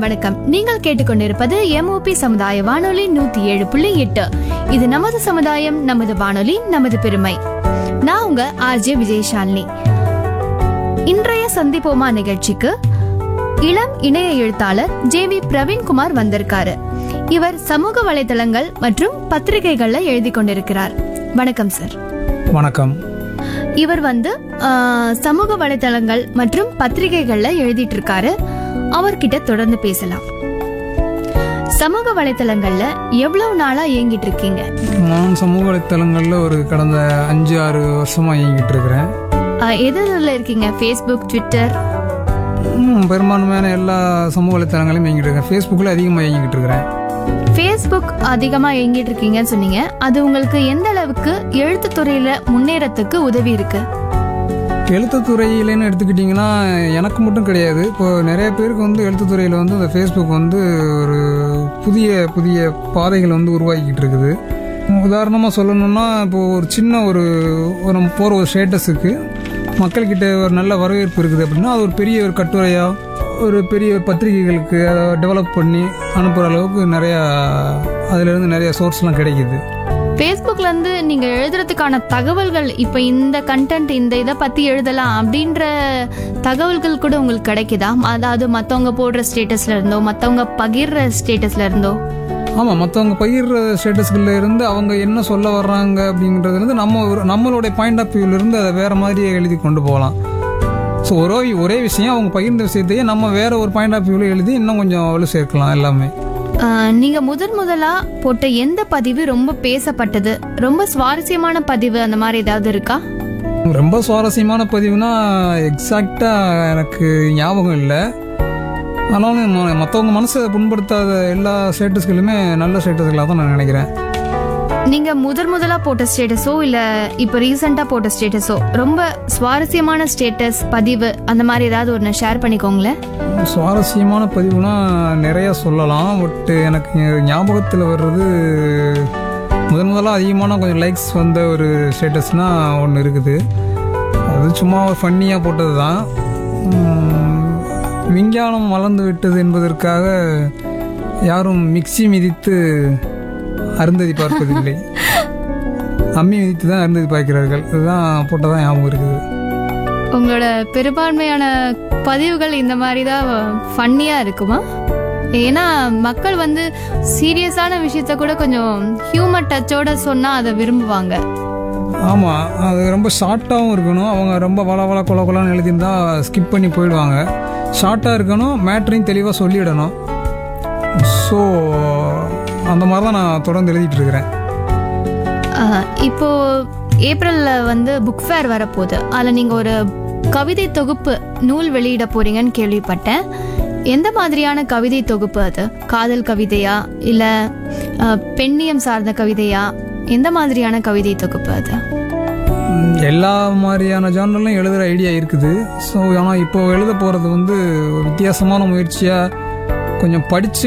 வணக்கம் நீங்கள் கேட்டுக்கொண்டிருப்பது எம்ஓபி சமுதாய வானொலி நூத்தி ஏழு புள்ளி எட்டு இது நமது சமுதாயம் நமது வானொலி நமது பெருமை நான் உங்க ஆர்ஜே விஜயசாலினி இன்றைய சந்திப்போமா நிகழ்ச்சிக்கு இளம் இணைய எழுத்தாளர் ஜே வி பிரவீன்குமார் வந்திருக்காரு இவர் சமூக வலைதளங்கள் மற்றும் பத்திரிகைகள்ல எழுதி கொண்டிருக்கிறார் வணக்கம் சார் வணக்கம் இவர் வந்து ஆ, சமூக வலைதளங்கள் மற்றும் பத்திரிகைகள்ல எழுதிட்டு இருக்காரு அவர்கிட்ட தொடர்ந்து பேசலாம் சமூக வலைதளங்கள்ல எவ்வளவு நாளா இயங்கிட்டு இருக்கீங்க நான் சமூக வலைத்தளங்களில் ஒரு கடந்த அஞ்சு ஆறு வருஷமாக இயங்கிட்டு இருக்கிறேன் ஆ, எதுல இருக்கீங்க ஃபேஸ்புக் ட்விட்டர் ம், பெரும்பான்மையான எல்லா சமூக வலைத்தளங்களையும் இயங்கிட்டு இருக்கேன் ஃபேஸ்புக்கில் அதிகமாக இயங்கிட்டு இருக்கிறேன் ஃபேஸ்புக் அதிகமா இயங்கிட்டு இருக்கீங்கன்னு சொன்னீங்க அது உங்களுக்கு எந்த அளவுக்கு எழுத்து துறையில முன்னேறத்துக்கு உதவி இருக்கு எழுத்துத்துறையிலன்னு எடுத்துக்கிட்டிங்கன்னா எனக்கு மட்டும் கிடையாது இப்போ நிறைய பேருக்கு வந்து எழுத்துத்துறையில் வந்து இந்த ஃபேஸ்புக் வந்து ஒரு புதிய புதிய பாதைகள் வந்து உருவாக்கிட்டு இருக்குது உதாரணமாக சொல்லணும்னா இப்போ ஒரு சின்ன ஒரு ஒரு நம்ம போகிற ஒரு ஸ்டேட்டஸுக்கு மக்கள்கிட்ட ஒரு நல்ல வரவேற்பு இருக்குது அப்படின்னா அது ஒரு பெரிய ஒரு கட்டுரையாக ஒரு பெரிய பத்திரிகைகளுக்கு அதை டெவலப் பண்ணி அனுப்புகிற அளவுக்கு நிறையா அதிலிருந்து நிறைய சோர்ஸ்லாம் கிடைக்குது ஃபேஸ்புக்ல இருந்து நீங்க எழுதுறதுக்கான தகவல்கள் இப்ப இந்த கண்டென்ட் இந்த இதை பத்தி எழுதலாம் அப்படின்ற தகவல்கள் கூட உங்களுக்கு கிடைக்குதா அதாவது மத்தவங்க போடுற ஸ்டேட்டஸ்ல இருந்தோ மத்தவங்க பகிர்ற ஸ்டேட்டஸ்ல இருந்தோ ஆமாம் மற்றவங்க பகிர்ற ஸ்டேட்டஸ்களில் இருந்து அவங்க என்ன சொல்ல வர்றாங்க அப்படிங்கிறதுல இருந்து நம்ம ஒரு நம்மளுடைய பாயிண்ட் ஆஃப் இருந்து அதை வேற மாதிரியே எழுதி கொண்டு போகலாம் ஸோ ஒரே ஒரே விஷயம் அவங்க பகிர்ந்த விஷயத்தையே நம்ம வேற ஒரு பாயிண்ட் ஆஃப் வியூவில் எழுதி இன்னும் கொஞ்சம் அவ்வளோ சேர்க்கலாம் எல்லாமே ஆஹ், நீங்க முதன் முதலா போட்ட எந்த பதிவு ரொம்ப பேசப்பட்டது ரொம்ப சுவாரஸ்யமான பதிவு அந்த மாதிரி ஏதாவது இருக்கா ரொம்ப சுவாரஸ்யமான பதிவுனா எக்ஸாக்டாக எனக்கு ஞாபகம் இல்லை ஆனாலும் மற்றவங்க மனசை புண்படுத்தாத எல்லா ஸ்டேட்டஸ்களுமே நல்ல ஸ்டேட்டஸ்களாக தான் நான் நினைக்கிறேன் நீங்க முதல் முதலா போட்ட ஸ்டேட்டஸோ இல்ல இப்ப ரீசெண்டா போட்ட ஸ்டேட்டஸோ ரொம்ப சுவாரஸ்யமான ஸ்டேட்டஸ் பதிவு அந்த மாதிரி ஏதாவது ஒன்று ஷேர் பண்ணிக்கோங்களேன் சுவாரஸ்யமான பதிவுனா நிறைய சொல்லலாம் பட் எனக்கு ஞாபகத்தில் வர்றது முதன் முதலாக அதிகமான கொஞ்சம் லைக்ஸ் வந்த ஒரு ஸ்டேட்டஸ்னால் ஒன்று இருக்குது அது சும்மா ஒரு ஃபன்னியாக போட்டது தான் உம், விஞ்ஞானம் வளர்ந்து விட்டது என்பதற்காக யாரும் மிக்ஸி மிதித்து அருந்ததி பார்ப்பதில்லை அம்மி மிதித்து தான் அருந்ததி பார்க்கிறார்கள் இதுதான் போட்டதான் ஞாபகம் இருக்குது உங்களோட பெரும்பான்மையான பதிவுகள் இந்த மாதிரி தான் ஃபன்னியா இருக்குமா ஏன்னா மக்கள் வந்து சீரியஸான விஷயத்த கூட கொஞ்சம் ஹியூமர் டச்சோட சொன்னா அதை விரும்புவாங்க ஆமாம் அது ரொம்ப ஷார்ட்டாகவும் இருக்கணும் அவங்க ரொம்ப வள வள கொல கொலன்னு எழுதியிருந்தா ஸ்கிப் பண்ணி போயிடுவாங்க ஷார்ட்டாக இருக்கணும் மேட்ரையும் தெளிவாக சொல்லிடணும் ஸோ அந்த மாதிரி தான் நான் தொடர்ந்து எழுதிட்டு இருக்கிறேன் ஆஹ், இப்போ ஏப்ரல்ல வந்து புக் ஃபேர் வரப்போகுது அதில் நீங்க ஒரு கவிதை தொகுப்பு நூல் வெளியிட போறீங்கன்னு கேள்விப்பட்டேன் எந்த மாதிரியான கவிதை தொகுப்பு அது காதல் கவிதையா இல்ல ஆஹ், பெண்ணியம் சார்ந்த கவிதையா எந்த மாதிரியான கவிதை தொகுப்பு அது ம், எல்லா மாதிரியான ஜானர்லையும் எழுதுகிற ஐடியா இருக்குது ஸோ ஆனால் இப்போ எழுத போகிறது வந்து ஒரு வித்தியாசமான முயற்சியாக கொஞ்சம் படித்து